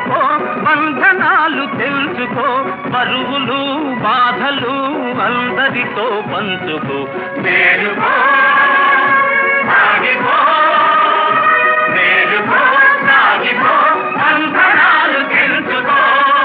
మేలుకో బంధనాలు తెలుసుకో బరువులు బాధలు అందరితో పంచుకో మేలుకో సాగిపో మేలుకో సాగిపో బంధనాలు తెలుసుకో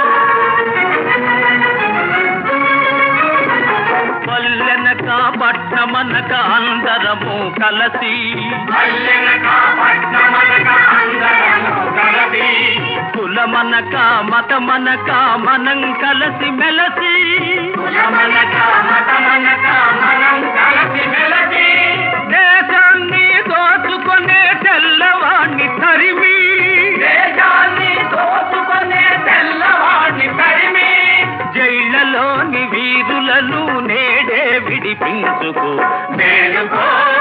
పల్లెనక పట్నమనక అందరము కలసి పల్లెనక పట్నమనక అందరము కలసి కులమనక మతమనక మనం కలిసి మెలసి కులమనక మతమనక మనం కలిసి మెలసి దేశాన్ని దోచుకునే తెల్లవాణ్ణి తరిమి దేశాన్ని దోచుకునే తెల్లవాణ్ణి తరిమి జైళ్లలోని వీరులను నేడే విడిపించుకో మేలుకో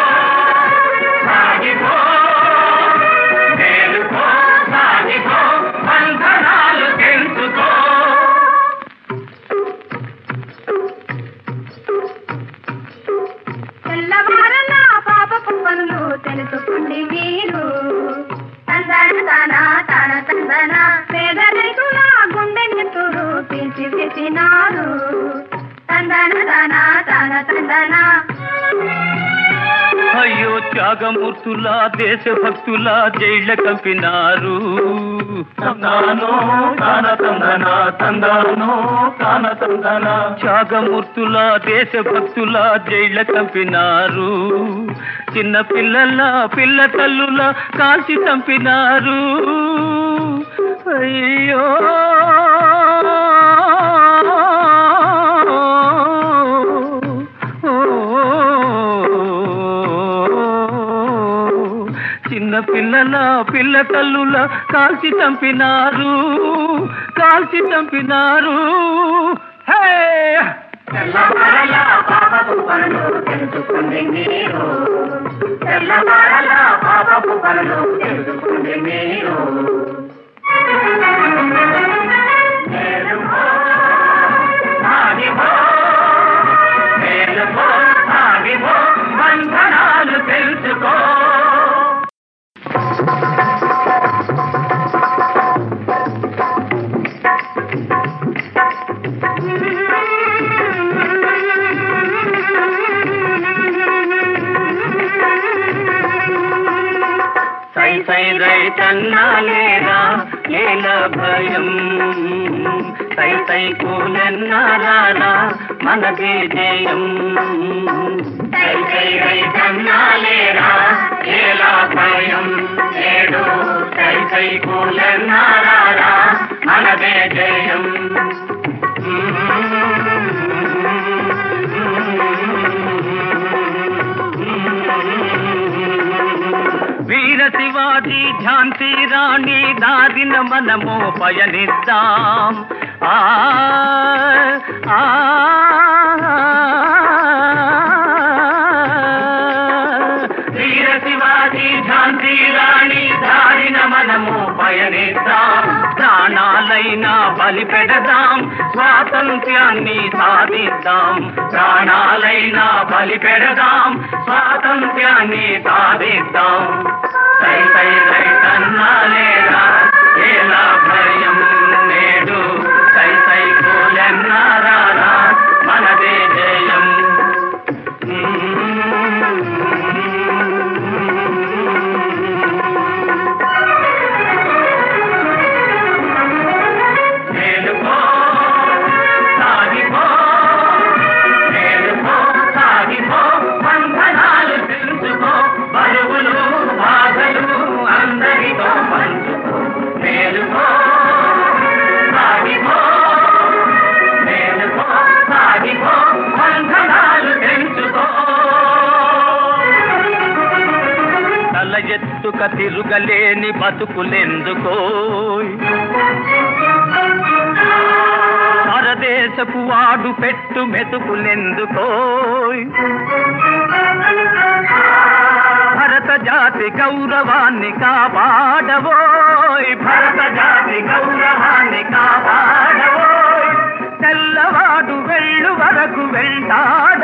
సాగిపో మేలుకో సాగిపో బంధనాలు తెలుసుకో తెల్లవారల పాపపు పనులు తెలుసుకోండి మీరు తందన తన తన తందన పేద రైతుల గుండె నెత్తురు తీర్చిదిద్దినారు తందన తన తన తందన అయ్యో త్యాగమూర్తుల దేశభక్తుల జైళ్ళ కంపినారు తందానో తాన తందన తందానో తాన తందన త్యాగమూర్తుల దేశభక్తుల జైళ్ళ కంపినారు చిన్న పిల్లల పిల్ల తల్లుల కాల్చి చంపినారు అయ్యో చిన్న పిల్లల పిల్ల తల్లుల కాల్చి చంపినారు కాల్చి చంపినారు హే తెల్లవారల పాపపు పనులు తెలుసుకోండి మీరు తెల్లవారల పాపపు పనులు తెలుసుకోండి మీరు మేలుకో, సాగిపో, మేలుకో, సాగిపో, బంధనాలు తెలుసుకో సై సై రైతన్నాలేరా ఏల భయం సై సై కూలన్నారా మనదే జయం సై సై రైతన్నాలేరా ఏల భయం ఏడు సై సై కూలన్నారా మనదే జయం వీర శివాజీ ఝాన్సీ రాణి దారిన మనము పయనిద్దాం ఆ ఆ వీర శివాజీ ఝాన్సీ రాణి దారిన మనము పయనిద్దాం ప్రాణాలైనా బలి పెడదాం స్వాతంత్ర్యాన్ని సాధిద్దాం ప్రాణాలైనా బలి పెడదాం స్వాతంత్ర్యాన్ని సాధిద్దాం సై సై రైతన్నాలేరా ఎలా భయం నేడు సై సై కూలన్నారా మనదే జయం మేలుకో సాగిపో మేలుకో సాగిపో బంధనాలు తెలుసుకో బరువులు బాధలు అందరితో పంచుకో మేలుకో సాగిపో మేలుకో సాగిపో బంధనాలు తెలుసుకో తల ఎత్తుక తిరుగలేని బతుకులెందుకో పరదేశపు వాడు పెట్టు మెతుకులెందుకో భరత జాతి గౌరవాన్ని కాపాడవోయ్ భరత జాతి గౌరవాన్ని కాపాడవోయ్ తెల్లవాడు వెళ్ళు వరకు వెళ్తాడు